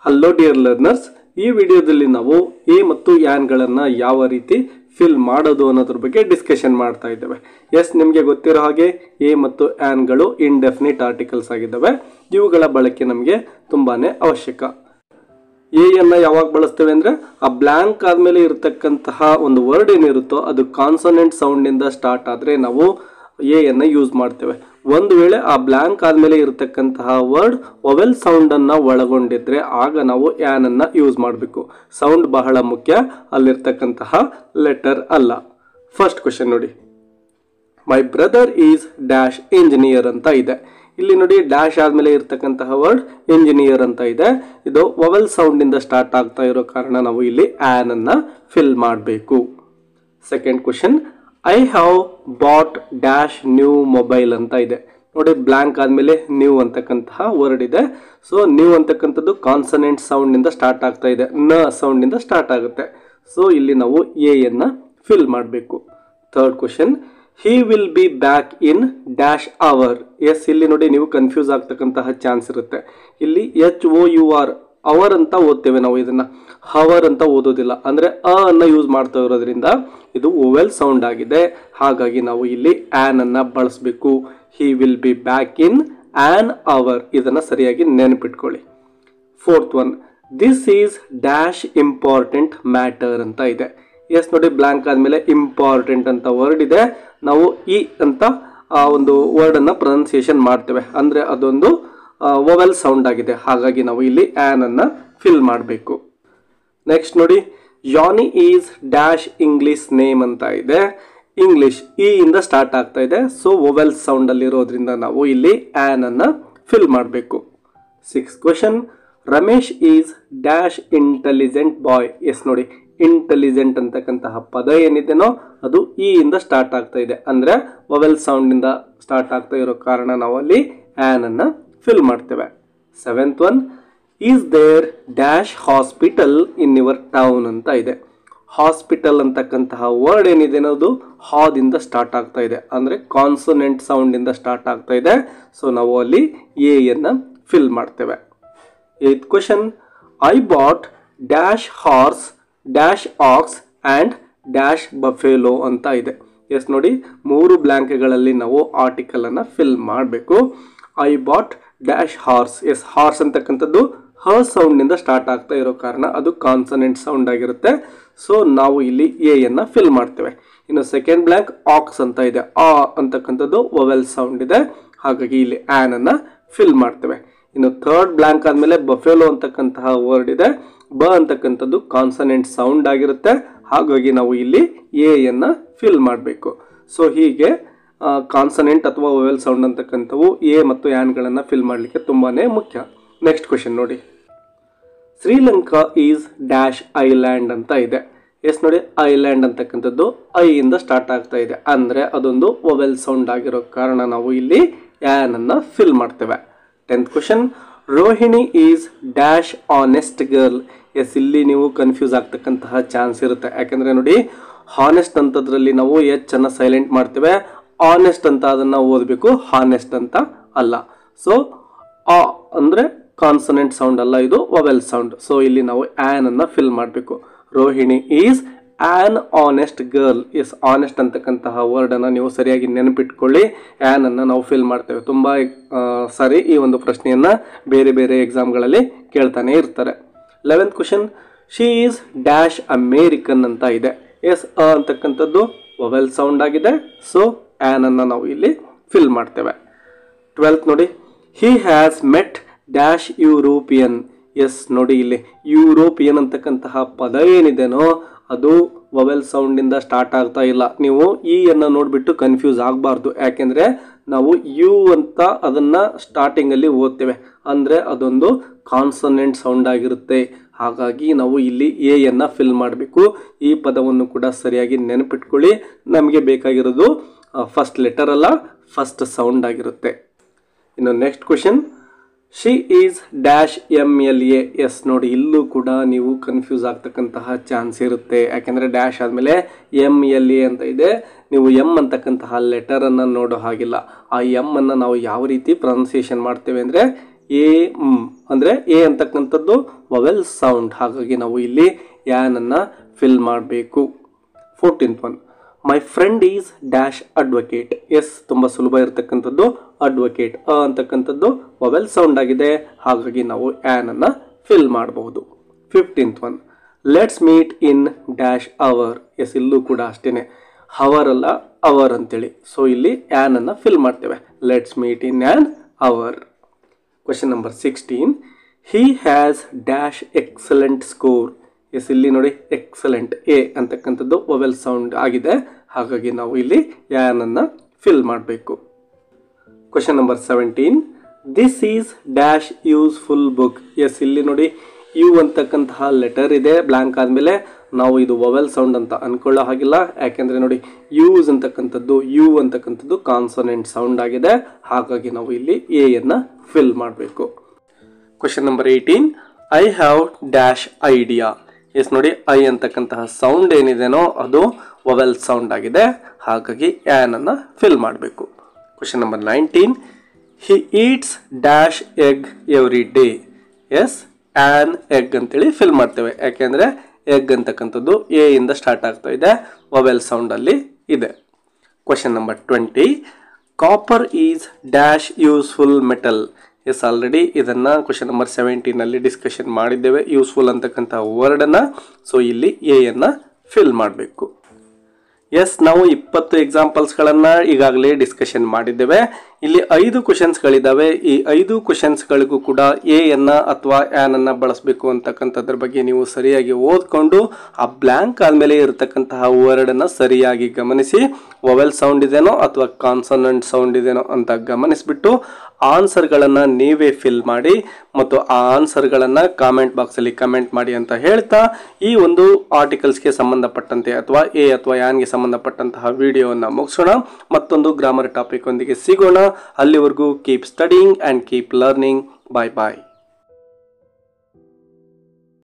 hello dear learners ಈ ವಿಡಿಯೋದಲ್ಲಿ ನಾವು ಎ ಮತ್ತು ಯಾನ್ಗಳನ್ನು ಯಾವ ರೀತಿ ಫಿಲ್ ಮಾಡೋದು ಅನ್ನೋದ್ರ ಬಗ್ಗೆ ಡಿಸ್ಕಷನ್ ಮಾಡ್ತಾ ಇದ್ದೇವೆ ಎಸ್ ನಿಮಗೆ ಗೊತ್ತಿರೋ ಹಾಗೆ ಎ ಮತ್ತು ಆ್ಯನ್ಗಳು ಇಂಡೆಫಿನಿಟ್ ಆರ್ಟಿಕಲ್ಸ್ ಆಗಿದ್ದಾವೆ ಇವುಗಳ ಬಳಕೆ ನಮಗೆ ತುಂಬಾ ಅವಶ್ಯಕ ಎ ಅನ್ನ ಯಾವಾಗ ಬಳಸ್ತೇವೆ ಅಂದ್ರೆ ಆ ಬ್ಲ್ಯಾಂಕ್ ಆದ್ಮೇಲೆ ಇರತಕ್ಕಂತಹ ಒಂದು ವರ್ಡ್ ಏನಿರುತ್ತೋ ಅದು ಕಾನ್ಸನೆಂಟ್ ಸೌಂಡ್ ಇಂದ ಸ್ಟಾರ್ಟ್ ಆದ್ರೆ ನಾವು ಎ ಅನ್ನ ಯೂಸ್ ಮಾಡ್ತೇವೆ ಒಂದು ವೇಳೆ ಆ ಬ್ಲ್ಯಾಂಕ್ ಆದ್ಮೇಲೆ ಇರತಕ್ಕಂತಹ ವರ್ಡ್ ಒವೆಲ್ ಸೌಂಡ್ ಅನ್ನ ಒಳಗೊಂಡಿದ್ರೆ ಆಗ ನಾವು ಆ್ಯನ್ ಅನ್ನ ಯೂಸ್ ಮಾಡಬೇಕು ಸೌಂಡ್ ಬಹಳ ಮುಖ್ಯ ಅಲ್ಲಿರ್ತಕ್ಕಂತಹ ಲೆಟರ್ ಅಲ್ಲ ಫಸ್ಟ್ ಕ್ವಶನ್ ನೋಡಿ my brother is dash engineer ಅಂತ ಇದೆ ಇಲ್ಲಿ ನೋಡಿ ಡ್ಯಾಶ್ ಆದ್ಮೇಲೆ ಇರ್ತಕ್ಕಂತಹ ವರ್ಡ್ ಇಂಜಿನಿಯರ್ ಅಂತ ಇದೆ ಇದು ವವೆಲ್ ಸೌಂಡ್ ಇಂದ ಸ್ಟಾರ್ಟ್ ಆಗ್ತಾ ಇರೋ ಕಾರಣ ನಾವು ಇಲ್ಲಿ ಆನ್ ಅನ್ನ ಫಿಲ್ ಮಾಡಬೇಕು second question I have bought dash new mobile ಅಂತ ಇದೆ ನೋಡಿ ಬ್ಲ್ಯಾಂಕ್ ಆದ್ಮೇಲೆ ನ್ಯೂ ಅಂತಕ್ಕಂತಹ ವರ್ಡ್ ಇದೆ ಸೊ ನ್ಯೂ ಅಂತಕ್ಕಂಥದ್ದು ಕಾನ್ಸನೆಂಟ್ ಸೌಂಡ್ ಇಂದ ಸ್ಟಾರ್ಟ್ ಆಗ್ತಾ ಇದೆ ನ ಸೌಂಡ್ ಇಂದ ಸ್ಟಾರ್ಟ್ ಆಗುತ್ತೆ ಸೊ ಇಲ್ಲಿ ನಾವು ಎ ಅನ್ನ ಫಿಲ್ ಮಾಡಬೇಕು third question he will be back in dash hour yes ಇಲ್ಲಿ ನೋಡಿ ನೀವು ಕನ್ಫ್ಯೂಸ್ ಆಗ್ತಕ್ಕಂತಹ ಚಾನ್ಸ್ ಇರುತ್ತೆ ಇಲ್ಲಿ H O U R hour ಅಂತ ಓದ್ತೇವೆ ನಾವು ಇದನ್ನ ಹವರ್ ಅಂತ ಓದೋದಿಲ್ಲ ಅಂದ್ರೆ ಅ ಅನ್ನ ಯೂಸ್ ಮಾಡ್ತಾ ಇರೋದ್ರಿಂದ ಇದು ಓವೆಲ್ ಸೌಂಡ್ ಆಗಿದೆ ಹಾಗಾಗಿ ನಾವು ಇಲ್ಲಿ ಆನ್ ಅನ್ನ ಬಳಸಬೇಕು he will be back in an hour ಇದನ್ನ ಸರಿಯಾಗಿ ನೆನಪಿಟ್ಕೊಳ್ಳಿ fourth one this is dash important matter ಅಂತ ಇದೆ ಎಸ್ ನೋಡಿ ಬ್ಲಾಂಕ್ ಆದಮೇಲೆ ಇಂಪಾರ್ಟೆಂಟ್ ಅಂತ ವರ್ಡ್ ಇದೆ ನಾವು ಇ ಅಂತ ಆ ಒಂದು ವರ್ಡನ್ನು ಪ್ರೊನೌನ್ಸಿಯೇಷನ್ ಮಾಡ್ತೇವೆ ಅಂದರೆ ಅದೊಂದು ವೊವೆಲ್ ಸೌಂಡ್ ಆಗಿದೆ ಹಾಗಾಗಿ ನಾವು ಇಲ್ಲಿ ಆ್ಯನ್ ಅನ್ನು ಫಿಲ್ ಮಾಡಬೇಕು ನೆಕ್ಸ್ಟ್ ನೋಡಿ Annie is dash English name ಅಂತ ಇದೆ ಇಂಗ್ಲಿಷ್ ಇ ಇಂದ ಸ್ಟಾರ್ಟ್ ಆಗ್ತಾ ಇದೆ ಸೊ ವೊವೆಲ್ ಸೌಂಡ್ ಅಲ್ಲಿರೋದ್ರಿಂದ ನಾವು ಇಲ್ಲಿ ಆ್ಯನ್ ಅನ್ನು ಫಿಲ್ ಮಾಡಬೇಕು six question Ramesh is dash intelligent boy yes ನೋಡಿ ಇಂಟೆಲಿಜೆಂಟ್ ಅಂತಕ್ಕಂತಹ ಪದ ಏನಿದೆನೋ ಅದು ಇ ಇಂದ ಸ್ಟಾರ್ಟ್ ಆಗ್ತಾ ಇದೆ ಅಂದ್ರೆ ವೊವೆಲ್ ಸೌಂಡ್ ಇಂದ ಸ್ಟಾರ್ಟ್ ಆಗ್ತಾ ಇರೋ ಕಾರಣ ನಾವು ಅಲ್ಲಿ ಆ್ಯನ್ ಅನ್ನ ಫಿಲ್ ಮಾಡ್ತೇವೆ seventh one is there dash hospital in your town ಅಂತ ಇದೆ ಹಾಸ್ಪಿಟಲ್ ಅಂತಕ್ಕಂತಹ ವರ್ಡ್ ಏನಿದೆ ಅನ್ನೋದು ಹಾದಿಂದ ಸ್ಟಾರ್ಟ್ ಆಗ್ತಾ ಇದೆ ಅಂದ್ರೆ ಕಾನ್ಸನೆಂಟ್ ಸೌಂಡ್ ಇಂದ ಸ್ಟಾರ್ಟ್ ಆಗ್ತಾ ಇದೆ ಸೊ ನಾವು ಅಲ್ಲಿ ಎ ಅನ್ನ ಫಿಲ್ ಮಾಡ್ತೇವೆ eighth question I bought dash horse dash ox and dash buffalo ಅಂತ ಇದೆ ಎಸ್ ನೋಡಿ ಮೂರು ಬ್ಲ್ಯಾಂಕ್ಗಳಲ್ಲಿ ನಾವು ಆರ್ಟಿಕಲ್ ಅನ್ನ ಫಿಲ್ ಮಾಡಬೇಕು I bought dash horse yes horse ಅಂತಕ್ಕಂಥದ್ದು ಹ ಸೌಂಡ್ ನಿಂದ ಸ್ಟಾರ್ಟ್ ಆಗ್ತಾ ಇರೋ ಕಾರಣ ಅದು ಕಾನ್ಸನೆಂಟ್ ಸೌಂಡ್ ಆಗಿರುತ್ತೆ ಸೊ ನಾವು ಇಲ್ಲಿ ಎ ಅನ್ನ ಫಿಲ್ ಮಾಡ್ತೇವೆ ಇನ್ನು ಸೆಕೆಂಡ್ ಬ್ಲ್ಯಾಂಕ್ ಆಕ್ಸ್ ಅಂತ ಇದೆ ಆ ಅಂತಕ್ಕಂಥದ್ದು ವೊವೆಲ್ ಸೌಂಡ್ ಇದೆ ಹಾಗಾಗಿ ಇಲ್ಲಿ ಆನ್ ಅನ್ನ ಫಿಲ್ ಮಾಡ್ತೇವೆ ಇನ್ನು ಥರ್ಡ್ ಬ್ಲ್ಯಾಂಕ್ ಆದಮೇಲೆ ಬಫೆಲೋ ಅಂತಕ್ಕಂತಹ ವರ್ಡ್ ಇದೆ ಬ ಅಂತಕ್ಕಂಥದ್ದು ಕಾನ್ಸನೆಂಟ್ ಸೌಂಡ್ ಆಗಿರುತ್ತೆ ಹಾಗಾಗಿ ನಾವು ಇಲ್ಲಿ ಎ ಅನ್ನ ಫಿಲ್ ಮಾಡಬೇಕು ಸೊ ಹೀಗೆ ಕಾನ್ಸನೆಂಟ್ ಅಥವಾ ವೊವೆಲ್ ಸೌಂಡ್ ಅಂತಕ್ಕಂಥವು ಎ ಮತ್ತು ಆ್ಯನ್ಗಳನ್ನು ಫಿಲ್ ಮಾಡಲಿಕ್ಕೆ ತುಂಬಾ ಮುಖ್ಯ ನೆಕ್ಸ್ಟ್ ಕ್ವೆಶನ್ ನೋಡಿ ಶ್ರೀಲಂಕಾ ಈಸ್ ಡ್ಯಾಶ್ ಐಲ್ಯಾಂಡ್ ಅಂತ ಇದೆ ಎಸ್ ನೋಡಿ ಐಲ್ಯಾಂಡ್ ಅಂತಕ್ಕಂಥದ್ದು ಐ ಇಂದ ಸ್ಟಾರ್ಟ್ ಆಗ್ತಾ ಇದೆ ಅಂದರೆ ಅದೊಂದು ವೊವೆಲ್ ಸೌಂಡ್ ಆಗಿರೋ ಕಾರಣ ನಾವು ಇಲ್ಲಿ ಆ್ಯನ್ ಅನ್ನ ಫಿಲ್ ಮಾಡ್ತೇವೆ tenth question Rohini is dash honest girl yes ಇಲ್ಲಿ ನೀವು ಕನ್ಫ್ಯೂಸ್ ಆಗ್ತಕ್ಕಂತಹ ಚಾನ್ಸ್ ಇರುತ್ತೆ ಯಾಕಂದ್ರೆ ನೋಡಿ ಹಾನೆಸ್ಟ್ ಅಂತದ್ರಲ್ಲಿ ನಾವು ಎಚ್ ಅನ್ನ ಸೈಲೆಂಟ್ ಮಾಡ್ತೇವೆ ಆನೆಸ್ಟ್ ಅಂತ ಅದನ್ನ ಓದಬೇಕು ಹಾನೆಸ್ಟ್ ಅಂತ ಅಲ್ಲ ಸೊ ಆ ಅಂದ್ರೆ ಕಾನ್ಸನೆಂಟ್ ಸೌಂಡ್ ಅಲ್ಲ ಇದು ವೊವೆಲ್ ಸೌಂಡ್ ಸೊ ಇಲ್ಲಿ ನಾವು ಆನ್ ಅನ್ನ ಫಿಲ್ ಮಾಡಬೇಕು Rohini is an honest girl yes honest ಅಂತಕ್ಕಂತಹ ವರ್ಡ್ ಅನ್ನ ನೀವು ಸರಿಯಾಗಿ ನೆನಪಿಟ್ಕೊಳ್ಳಿ ಆನ್ ಅನ್ನ ನಾವು ಫಿಲ್ ಮಾಡ್ತೇವೆ ತುಂಬಾ ಆ, ಸಾರಿ ಈ ಒಂದು ಪ್ರಶ್ನೆಯನ್ನ ಬೇರೆ ಬೇರೆ ಎಕ್ಸಾಮ್ಗಳಲ್ಲಿ ಕೇಳ್ತಾನೆ ಇರ್ತಾರೆ eleventh question she is dash American ಅಂತ ಇದೆ ಎಸ್ ಅ ಅಂತಕ್ಕಂಥದ್ದು ವೊವೆಲ್ ಸೌಂಡ್ ಆಗಿದೆ ಸೊ ಆನ್ ಅನ್ನ ನಾವು ಇಲ್ಲಿ ಫಿಲ್ ಮಾಡ್ತೇವೆ ಟ್ವೆಲ್ತ್ ನೋಡಿ he has met dash European yes ನೋಡಿ ಇಲ್ಲಿ ಯುರೋಪಿಯನ್ ಅಂತಕ್ಕಂತಹ ಪದ ಏನಿದೆನೋ ಅದು ವೊವೆಲ್ ಸೌಂಡಿಂದ ಸ್ಟಾರ್ಟ್ ಆಗ್ತಾ ಇಲ್ಲ ನೀವು ಈ ಅನ್ನ ನೋಡಿಬಿಟ್ಟು ಕನ್ಫ್ಯೂಸ್ ಆಗಬಾರ್ದು ಯಾಕೆಂದರೆ ನಾವು ಯು ಅಂತ ಅದನ್ನು ಸ್ಟಾರ್ಟಿಂಗಲ್ಲಿ ಓದ್ತೇವೆ ಅಂದರೆ ಅದೊಂದು ಕಾನ್ಸನೆಂಟ್ ಸೌಂಡ್ ಆಗಿರುತ್ತೆ ಹಾಗಾಗಿ ನಾವು ಇಲ್ಲಿ ಎ ಅನ್ನ ಫಿಲ್ ಮಾಡಬೇಕು ಈ ಪದವನ್ನು ಕೂಡ ಸರಿಯಾಗಿ ನೆನಪಿಟ್ಕೊಳ್ಳಿ ನಮಗೆ ಬೇಕಾಗಿರೋದು ಫಸ್ಟ್ ಲೆಟರ್ ಅಲ್ಲ ಫಸ್ಟ್ ಸೌಂಡ್ ಆಗಿರುತ್ತೆ ಇನ್ನು next question she is dash M L A yes ನೋಡಿ ಇಲ್ಲೂ ಕೂಡ ನೀವು ಕನ್ಫ್ಯೂಸ್ ಆಗ್ತಕ್ಕಂತಹ ಚಾನ್ಸ್ ಇರುತ್ತೆ ಯಾಕೆಂದರೆ ಡ್ಯಾಶ್ ಆದಮೇಲೆ ಎಮ್ ಎಲ್ ಎ ಅಂತ ಇದೆ ನೀವು ಎಮ್ ಅಂತಕ್ಕಂತಹ ಲೆಟರನ್ನು ನೋಡೋ ಹಾಗಿಲ್ಲ ಆ ಎಮ್ ಅನ್ನು ನಾವು ಯಾವ ರೀತಿ ಪ್ರೊನೌನ್ಸಿಯೇಷನ್ ಮಾಡ್ತೇವೆ ಅಂದರೆ ಎ ಮ್ ಅಂದರೆ ಎ ಅಂತಕ್ಕಂಥದ್ದು ವವೆಲ್ ಸೌಂಡ್ ಹಾಗಾಗಿ ನಾವು ಇಲ್ಲಿ ಯಾನನ್ನು ಫಿಲ್ ಮಾಡಬೇಕು fourteenth one my friend is dash advocate yes ತುಂಬ ಸುಲಭ ಇರತಕ್ಕಂಥದ್ದು ಅಡ್ವೊಕೇಟ್ ಅ ಅಂತಕ್ಕಂಥದ್ದು ವವೆಲ್ ಸೌಂಡ್ ಆಗಿದೆ ಹಾಗಾಗಿ ನಾವು ಆ್ಯನನ್ನು ಫಿಲ್ ಮಾಡಬಹುದು fifteenth one let's meet in dash hour yes ಇಲ್ಲೂ ಕೂಡ ಅಷ್ಟೇ ಹವರ್ ಅಲ್ಲ ಅವರ್ ಅಂತೇಳಿ ಸೊ ಇಲ್ಲಿ ಆ್ಯನನ್ನು ಫಿಲ್ ಮಾಡ್ತೇವೆ let's meet in an hour question number sixteen he has dash excellent score yes ಇಲ್ಲಿ ನೋಡಿ ಎಕ್ಸಲೆಂಟ್ ಎ ಅಂತಕ್ಕಂಥದ್ದು ವೊವೆಲ್ ಸೌಂಡ್ ಆಗಿದೆ ಹಾಗಾಗಿ ನಾವು ಇಲ್ಲಿ ಯಾನನ್ನು ಫಿಲ್ ಮಾಡಬೇಕು question number seventeen this is dash useful book yes ಇಲ್ಲಿ ನೋಡಿ ಯು ಅಂತಕ್ಕಂತಹ ಲೆಟರ್ ಇದೆ ಬ್ಲ್ಯಾಂಕ್ ಆದಮೇಲೆ ನಾವು ಇದು ವೊವೆಲ್ ಸೌಂಡ್ ಅಂತ ಅನ್ಕೊಳ್ಳೋ ಹಾಗಿಲ್ಲ ಯಾಕೆಂದರೆ ನೋಡಿ ಯೂಸ್ ಅಂತಕ್ಕಂಥದ್ದು ಯು ಅಂತಕ್ಕಂಥದ್ದು ಕಾನ್ಸನೆಂಟ್ ಸೌಂಡ್ ಆಗಿದೆ ಹಾಗಾಗಿ ನಾವು ಇಲ್ಲಿ ಎಯನ್ನು ಫಿಲ್ ಮಾಡಬೇಕು question number eighteen I have dash idea yes ನೋಡಿ ಐ ಅಂತಕ್ಕಂತಹ ಸೌಂಡ್ ಏನಿದೆನೋ ಅದು ವೊವೆಲ್ ಸೌಂಡ್ ಆಗಿದೆ ಹಾಗಾಗಿ ಆ್ಯನನ್ನು ಫಿಲ್ ಮಾಡಬೇಕು question number nineteen he eats dash egg every day yes an egg ಅಂತೇಳಿ ಫಿಲ್ ಮಾಡ್ತೇವೆ ಯಾಕೆಂದರೆ ಎಗ್ ಅಂತಕ್ಕಂಥದ್ದು ಎ ಇಂದ ಸ್ಟಾರ್ಟ್ ಆಗ್ತಾ ಇದೆ ವೊವೆಲ್ ಸೌಂಡಲ್ಲಿ ಇದೆ question number twenty copper is dash useful metal yes already ಇದನ್ನು ಕ್ವಶನ್ ನಂಬರ್ ಸೆವೆಂಟೀನಲ್ಲಿ ಡಿಸ್ಕಷನ್ ಮಾಡಿದ್ದೇವೆ ಯೂಸ್ಫುಲ್ ಅಂತಕ್ಕಂಥ ವರ್ಡನ್ನು ಸೊ ಇಲ್ಲಿ ಎಯನ್ನು ಫಿಲ್ ಮಾಡಬೇಕು ಎಸ್ ನಾವು ಇಪ್ಪತ್ತು ಎಕ್ಸಾಂಪಲ್ಸ್ಗಳನ್ನು ಈಗಾಗಲೇ ಡಿಸ್ಕಷನ್ ಮಾಡಿದ್ದೇವೆ ಇಲ್ಲಿ ಐದು ಕ್ವಶನ್ಸ್ಗಳಿದ್ದಾವೆ ಈ ಐದು ಕ್ವಶನ್ಸ್ಗಳಿಗೂ ಕೂಡ ಎ ಅನ್ನ ಅಥವಾ ಆ್ಯನನ್ನು ಬಳಸಬೇಕು ಅಂತಕ್ಕಂಥದ್ರ ಬಗ್ಗೆ ನೀವು ಸರಿಯಾಗಿ ಓದ್ಕೊಂಡು ಆ ಬ್ಲ್ಯಾಂಕ್ ಆದಮೇಲೆ ಇರತಕ್ಕಂತಹ ವರ್ಡನ್ನು ಸರಿಯಾಗಿ ಗಮನಿಸಿ ವೊವೆಲ್ ಸೌಂಡ್ ಇದೆನೋ ಅಥವಾ ಕಾನ್ಸನಂಟ್ ಸೌಂಡ್ ಇದೆನೋ ಅಂತ ಗಮನಿಸಿಬಿಟ್ಟು ಆನ್ಸರ್ಗಳನ್ನು ನೀವೇ ಫಿಲ್ ಮಾಡಿ ಮತ್ತು ಆ ಆನ್ಸರ್ಗಳನ್ನು ಕಾಮೆಂಟ್ ಬಾಕ್ಸಲ್ಲಿ ಕಮೆಂಟ್ ಮಾಡಿ ಅಂತ ಹೇಳ್ತಾ ಈ ಒಂದು ಆರ್ಟಿಕಲ್ಸ್ಗೆ ಸಂಬಂಧಪಟ್ಟಂತೆ ಅಥವಾ ಎ ಅಥವಾ ಯಾನ್ಗೆ ಸಂಬಂಧಪಟ್ಟಂತಹ ವಿಡಿಯೋವನ್ನು ಮುಗಿಸೋಣ ಮತ್ತೊಂದು ಗ್ರಾಮರ್ ಟಾಪಿಕ್ ಒಂದಿಗೆ ಸಿಗೋಣ ಅಲ್ಲಿವರೆಗೂ keep studying and keep learning bye bye